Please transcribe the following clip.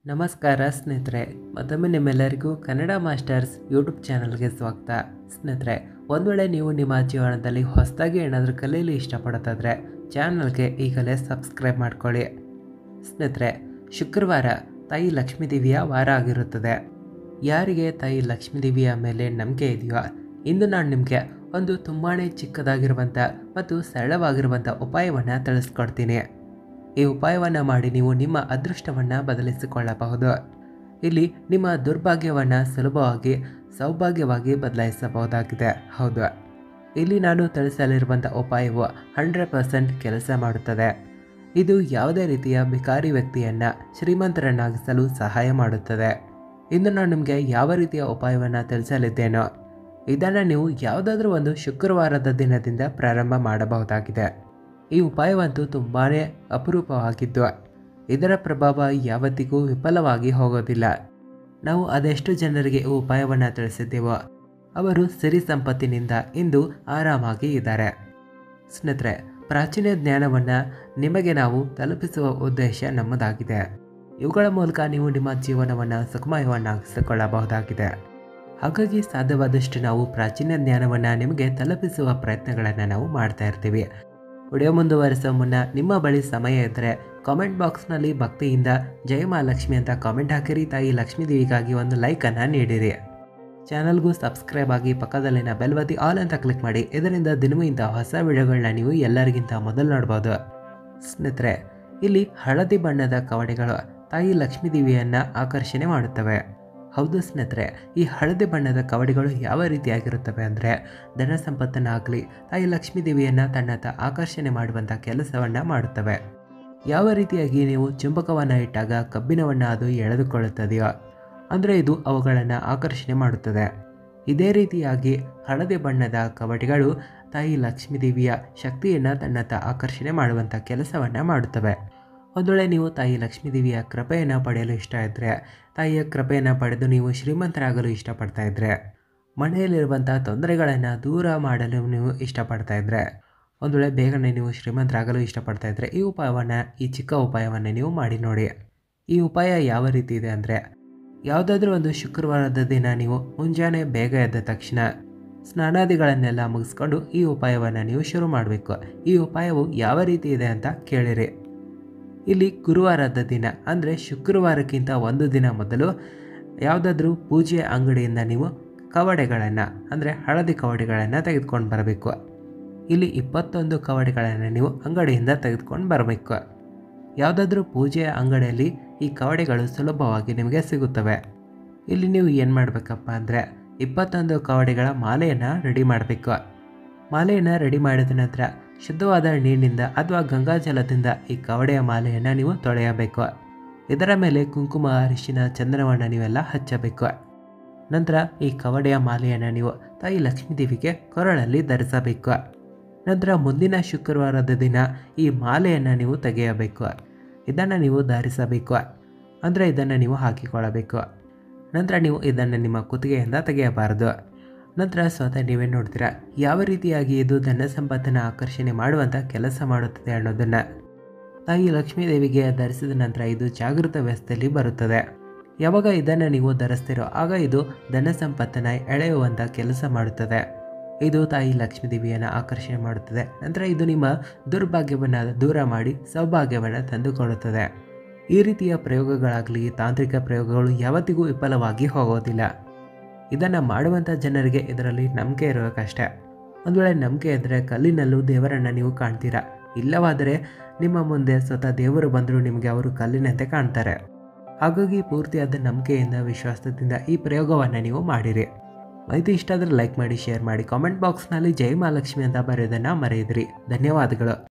ನಮಸ್ಕಾರ ಸ್ನೇಹಿತರೆ ಮತ್ತೊಮ್ಮೆ ನಿಮ್ಮೆಲ್ಲರಿಗೂ ಕನ್ನಡ ಮಾಸ್ಟರ್ಸ್ ಯೂಟ್ಯೂಬ್ ಚಾನಲ್ಗೆ ಸ್ವಾಗತ ಸ್ನೇಹಿತರೆ ಒಂದು ವೇಳೆ ನೀವು ನಿಮ್ಮ ಜೀವನದಲ್ಲಿ ಹೊಸದಾಗಿ ಏನಾದರೂ ಕಲಿಯಲು ಇಷ್ಟಪಡುತ್ತಾದರೆ ಚಾನಲ್ಗೆ ಈಗಲೇ ಸಬ್ಸ್ಕ್ರೈಬ್ ಮಾಡ್ಕೊಳ್ಳಿ ಸ್ನೇಹಿತರೆ ಶುಕ್ರವಾರ ತಾಯಿ ಲಕ್ಷ್ಮೀದೇವಿಯ ವಾರ ಆಗಿರುತ್ತದೆ ಯಾರಿಗೆ ತಾಯಿ ಲಕ್ಷ್ಮೀದೇವಿಯ ಮೇಲೆ ನಂಬಿಕೆ ಇದೆಯೋ ಇಂದು ನಾನು ನಿಮಗೆ ಒಂದು ತುಂಬಾ ಚಿಕ್ಕದಾಗಿರುವಂಥ ಮತ್ತು ಸರಳವಾಗಿರುವಂಥ ಉಪಾಯವನ್ನು ತಿಳಿಸ್ಕೊಡ್ತೀನಿ ಈ ಉಪಾಯವನ್ನು ಮಾಡಿ ನೀವು ನಿಮ್ಮ ಅದೃಷ್ಟವನ್ನು ಬದಲಿಸಿಕೊಳ್ಳಬಹುದು ಇಲ್ಲಿ ನಿಮ್ಮ ದುರ್ಭಾಗ್ಯವನ್ನು ಸುಲಭವಾಗಿ ಸೌಭಾಗ್ಯವಾಗಿ ಬದಲಾಯಿಸಬಹುದಾಗಿದೆ ಹೌದು ಇಲ್ಲಿ ನಾನು ತಿಳಿಸಲಿರುವಂಥ ಉಪಾಯವು ಹಂಡ್ರೆಡ್ ಪರ್ಸೆಂಟ್ ಕೆಲಸ ಮಾಡುತ್ತದೆ ಇದು ಯಾವುದೇ ರೀತಿಯ ಭಿಕಾರಿ ವ್ಯಕ್ತಿಯನ್ನು ಶ್ರೀಮಂತರನ್ನಾಗಿಸಲು ಸಹಾಯ ಮಾಡುತ್ತದೆ ಇಂದು ನಾನು ನಿಮಗೆ ಯಾವ ರೀತಿಯ ಉಪಾಯವನ್ನು ತಿಳಿಸಲಿದ್ದೇನೋ ಇದನ್ನು ನೀವು ಯಾವುದಾದ್ರೂ ಒಂದು ಶುಕ್ರವಾರದ ದಿನದಿಂದ ಪ್ರಾರಂಭ ಮಾಡಬಹುದಾಗಿದೆ ಈ ಉಪಾಯವಂತೂ ತುಂಬಾ ಅಪರೂಪವಾಗಿದ್ದು ಇದರ ಪ್ರಭಾವ ಯಾವತ್ತಿಗೂ ವಿಫಲವಾಗಿ ಹೋಗೋದಿಲ್ಲ ನಾವು ಅದೆಷ್ಟು ಜನರಿಗೆ ಈ ಉಪಾಯವನ್ನು ತಿಳಿಸಿದ್ದೇವೋ ಅವರು ಸಿರಿ ಸಂಪತ್ತಿನಿಂದ ಇಂದು ಆರಾಮಾಗಿ ಇದ್ದಾರೆ ಸ್ನೇಹಿತರೆ ಪ್ರಾಚೀನ ಜ್ಞಾನವನ್ನು ನಿಮಗೆ ನಾವು ತಲುಪಿಸುವ ಉದ್ದೇಶ ನಮ್ಮದಾಗಿದೆ ಇವುಗಳ ಮೂಲಕ ನೀವು ನಿಮ್ಮ ಜೀವನವನ್ನು ಸುಖಮಯವನ್ನಾಗಿಸಿಕೊಳ್ಳಬಹುದಾಗಿದೆ ಹಾಗಾಗಿ ಸಾಧ್ಯವಾದಷ್ಟು ನಾವು ಪ್ರಾಚೀನ ಜ್ಞಾನವನ್ನು ನಿಮಗೆ ತಲುಪಿಸುವ ಪ್ರಯತ್ನಗಳನ್ನು ನಾವು ಮಾಡ್ತಾ ಇರ್ತೀವಿ ವಿಡಿಯೋ ಮುಂದುವರಿಸೋ ಮುನ್ನ ನಿಮ್ಮ ಬಳಿ ಸಮಯ ಇದ್ದರೆ ಕಾಮೆಂಟ್ ಬಾಕ್ಸ್ನಲ್ಲಿ ಭಕ್ತಿಯಿಂದ ಜಯ ಮಹಾಲಕ್ಷ್ಮಿ ಅಂತ ಕಾಮೆಂಟ್ ಹಾಕಿರಿ ತಾಯಿ ಲಕ್ಷ್ಮೀ ದೇವಿಗಾಗಿ ಒಂದು ಲೈಕನ್ನು ನೀಡಿರಿ ಚಾನಲ್ಗೂ ಸಬ್ಸ್ಕ್ರೈಬ್ ಆಗಿ ಪಕ್ಕದಲ್ಲಿನ ಬೆಲ್ವತಿ ಆಲ್ ಅಂತ ಕ್ಲಿಕ್ ಮಾಡಿ ಇದರಿಂದ ದಿನವೂ ಇಂಥ ಹೊಸ ವಿಡಿಯೋಗಳನ್ನ ನೀವು ಎಲ್ಲರಿಗಿಂತ ಮೊದಲು ನೋಡ್ಬೋದು ಸ್ನೇಹಿತರೆ ಇಲ್ಲಿ ಹಳದಿ ಬಣ್ಣದ ಕವಡೆಗಳು ತಾಯಿ ಲಕ್ಷ್ಮೀ ದೇವಿಯನ್ನು ಆಕರ್ಷಣೆ ಮಾಡುತ್ತವೆ ಹೌದು ಸ್ನೇಹಿತರೆ ಈ ಹಳದಿ ಬಣ್ಣದ ಕವಡಿಗಳು ಯಾವ ರೀತಿಯಾಗಿರುತ್ತವೆ ಅಂದರೆ ಧನ ಸಂಪತ್ತನ್ನಾಗಲಿ ತಾಯಿ ಲಕ್ಷ್ಮೀ ದೇವಿಯನ್ನು ತನ್ನತ್ತ ಆಕರ್ಷಣೆ ಮಾಡುವಂಥ ಕೆಲಸವನ್ನು ಮಾಡುತ್ತವೆ ಯಾವ ರೀತಿಯಾಗಿ ನೀವು ಚುಂಬಕವನ್ನು ಇಟ್ಟಾಗ ಕಬ್ಬಿಣವನ್ನು ಅದು ಎಳೆದುಕೊಳ್ಳುತ್ತದೆಯೋ ಅಂದರೆ ಇದು ಅವುಗಳನ್ನು ಆಕರ್ಷಣೆ ಮಾಡುತ್ತದೆ ಇದೇ ರೀತಿಯಾಗಿ ಹಳದಿ ಬಣ್ಣದ ಕವಡಿಗಳು ತಾಯಿ ಲಕ್ಷ್ಮೀ ದೇವಿಯ ಶಕ್ತಿಯನ್ನು ತನ್ನತ್ತ ಆಕರ್ಷಣೆ ಮಾಡುವಂಥ ಕೆಲಸವನ್ನು ಮಾಡುತ್ತವೆ ಒಂದು ವೇಳೆ ನೀವು ತಾಯಿ ಲಕ್ಷ್ಮೀ ದೇವಿಯ ಕೃಪೆಯನ್ನು ಪಡೆಯಲು ಇಷ್ಟ ಇದ್ದರೆ ತಾಯಿಯ ಕೃಪೆಯನ್ನು ಪಡೆದು ನೀವು ಶ್ರೀಮಂತರಾಗಲು ಇಷ್ಟಪಡ್ತಾ ಇದ್ದರೆ ಮನೆಯಲ್ಲಿರುವಂಥ ತೊಂದರೆಗಳನ್ನು ದೂರ ಮಾಡಲು ನೀವು ಇಷ್ಟಪಡ್ತಾ ಇದ್ದರೆ ಒಂದು ವೇಳೆ ಬೇಗನೆ ನೀವು ಶ್ರೀಮಂತರಾಗಲು ಇಷ್ಟಪಡ್ತಾ ಇದ್ದರೆ ಈ ಉಪಾಯವನ್ನು ಈ ಚಿಕ್ಕ ಉಪಾಯವನ್ನು ನೀವು ಮಾಡಿ ನೋಡಿ ಈ ಉಪಾಯ ಯಾವ ರೀತಿ ಇದೆ ಅಂದರೆ ಯಾವುದಾದ್ರೂ ಒಂದು ಶುಕ್ರವಾರದ ದಿನ ನೀವು ಮುಂಜಾನೆ ಬೇಗ ಎದ್ದ ತಕ್ಷಣ ಸ್ನಾನಾದಿಗಳನ್ನೆಲ್ಲ ಮುಗಿಸ್ಕೊಂಡು ಈ ಉಪಾಯವನ್ನು ನೀವು ಶುರು ಮಾಡಬೇಕು ಈ ಉಪಾಯವು ಯಾವ ರೀತಿ ಇದೆ ಅಂತ ಕೇಳಿರಿ ಇಲ್ಲಿ ಗುರುವಾರದ ದಿನ ಅಂದರೆ ಶುಕ್ರವಾರಕ್ಕಿಂತ ಒಂದು ದಿನ ಮೊದಲು ಯಾವುದಾದ್ರೂ ಪೂಜೆ ಅಂಗಡಿಯಿಂದ ನೀವು ಕವಡೆಗಳನ್ನು ಅಂದರೆ ಹಳದಿ ಕವಡೆಗಳನ್ನು ತೆಗೆದುಕೊಂಡು ಬರಬೇಕು ಇಲ್ಲಿ ಇಪ್ಪತ್ತೊಂದು ಕವಡೆಗಳನ್ನು ನೀವು ಅಂಗಡಿಯಿಂದ ತೆಗೆದುಕೊಂಡು ಬರಬೇಕು ಯಾವುದಾದ್ರೂ ಪೂಜೆಯ ಅಂಗಡಿಯಲ್ಲಿ ಈ ಕವಡೆಗಳು ಸುಲಭವಾಗಿ ನಿಮಗೆ ಸಿಗುತ್ತವೆ ಇಲ್ಲಿ ನೀವು ಏನು ಮಾಡಬೇಕಪ್ಪ ಅಂದರೆ ಇಪ್ಪತ್ತೊಂದು ಕವಡೆಗಳ ಮಾಲೆಯನ್ನು ರೆಡಿ ಮಾಡಬೇಕು ಮಾಲೆಯನ್ನು ರೆಡಿ ಮಾಡಿದ ನಂತರ ಶುದ್ಧವಾದ ನೀರಿನಿಂದ ಅಥವಾ ಗಂಗಾಜಲದಿಂದ ಈ ಕವಡೆಯ ಮಾಲೆಯನ್ನು ನೀವು ತೊಳೆಯಬೇಕು ಇದರ ಮೇಲೆ ಕುಂಕುಮ ಅರಿಶಿನ ಚಂದನವನ್ನು ನೀವೆಲ್ಲ ಹಚ್ಚಬೇಕು ನಂತರ ಈ ಕವಡೆಯ ಮಾಲೆಯನ್ನು ನೀವು ತಾಯಿ ಲಕ್ಷ್ಮೀ ದೇವಿಗೆ ಕೊರಳಲ್ಲಿ ಧರಿಸಬೇಕು ನಂತರ ಮುಂದಿನ ಶುಕ್ರವಾರದ ದಿನ ಈ ಮಾಲೆಯನ್ನು ನೀವು ತೆಗೆಯಬೇಕು ಇದನ್ನು ನೀವು ಧರಿಸಬೇಕು ಅಂದರೆ ಇದನ್ನು ನೀವು ಹಾಕಿಕೊಳ್ಳಬೇಕು ನಂತರ ನೀವು ಇದನ್ನು ನಿಮ್ಮ ಕುತ್ತಿಗೆಯಿಂದ ತೆಗೆಯಬಾರದು ನಂತರ ಸ್ವತಃ ನೀವೇ ನೋಡ್ತೀರಾ ಯಾವ ರೀತಿಯಾಗಿ ಇದು ಧನ ಸಂಪತ್ತನ್ನು ಆಕರ್ಷಣೆ ಮಾಡುವಂಥ ಕೆಲಸ ಮಾಡುತ್ತದೆ ಅನ್ನೋದನ್ನು ತಾಯಿ ಲಕ್ಷ್ಮೀ ದೇವಿಗೆ ಧರಿಸಿದ ನಂತರ ಇದು ಜಾಗೃತ ವ್ಯವಸ್ಥೆಯಲ್ಲಿ ಬರುತ್ತದೆ ಯಾವಾಗ ಇದನ್ನು ನೀವು ಧರಿಸ್ತೀರೋ ಆಗ ಇದು ಧನ ಸಂಪತ್ತನ್ನು ಎಳೆಯುವಂಥ ಕೆಲಸ ಮಾಡುತ್ತದೆ ಇದು ತಾಯಿ ಲಕ್ಷ್ಮೀ ದೇವಿಯನ್ನು ಆಕರ್ಷಣೆ ಮಾಡುತ್ತದೆ ನಂತರ ಇದು ನಿಮ್ಮ ದುರ್ಭಾಗ್ಯವನ್ನು ದೂರ ಮಾಡಿ ಸೌಭಾಗ್ಯವನ್ನು ತಂದುಕೊಡುತ್ತದೆ ಈ ರೀತಿಯ ಪ್ರಯೋಗಗಳಾಗಲಿ ತಾಂತ್ರಿಕ ಪ್ರಯೋಗಗಳು ಯಾವತ್ತಿಗೂ ವಿಫಲವಾಗಿ ಹೋಗೋದಿಲ್ಲ ಇದನ್ನು ಮಾಡುವಂಥ ಜನರಿಗೆ ಇದರಲ್ಲಿ ನಂಬಿಕೆ ಇರಬೇಕಷ್ಟೇ ಒಂದು ವೇಳೆ ನಂಬಿಕೆ ಇದ್ದರೆ ಕಲ್ಲಿನಲ್ಲೂ ದೇವರನ್ನು ನೀವು ಕಾಣ್ತೀರಾ ಇಲ್ಲವಾದರೆ ನಿಮ್ಮ ಮುಂದೆ ಸ್ವತಃ ದೇವರು ಬಂದರೂ ನಿಮಗೆ ಅವರು ಕಲ್ಲಿನಂತೆ ಕಾಣ್ತಾರೆ ಹಾಗಾಗಿ ಪೂರ್ತಿಯಾದ ನಂಬಿಕೆಯಿಂದ ವಿಶ್ವಾಸದಿಂದ ಈ ಪ್ರಯೋಗವನ್ನು ನೀವು ಮಾಡಿರಿ ಮಾಹಿತಿ ಇಷ್ಟ ಆದರೆ ಲೈಕ್ ಮಾಡಿ ಶೇರ್ ಮಾಡಿ ಕಾಮೆಂಟ್ ಬಾಕ್ಸ್ನಲ್ಲಿ ಜೈ ಮಹಾಲಕ್ಷ್ಮಿ ಅಂತ ಬರೆಯೋದನ್ನು ಮರೆಯಿದ್ರಿ ಧನ್ಯವಾದಗಳು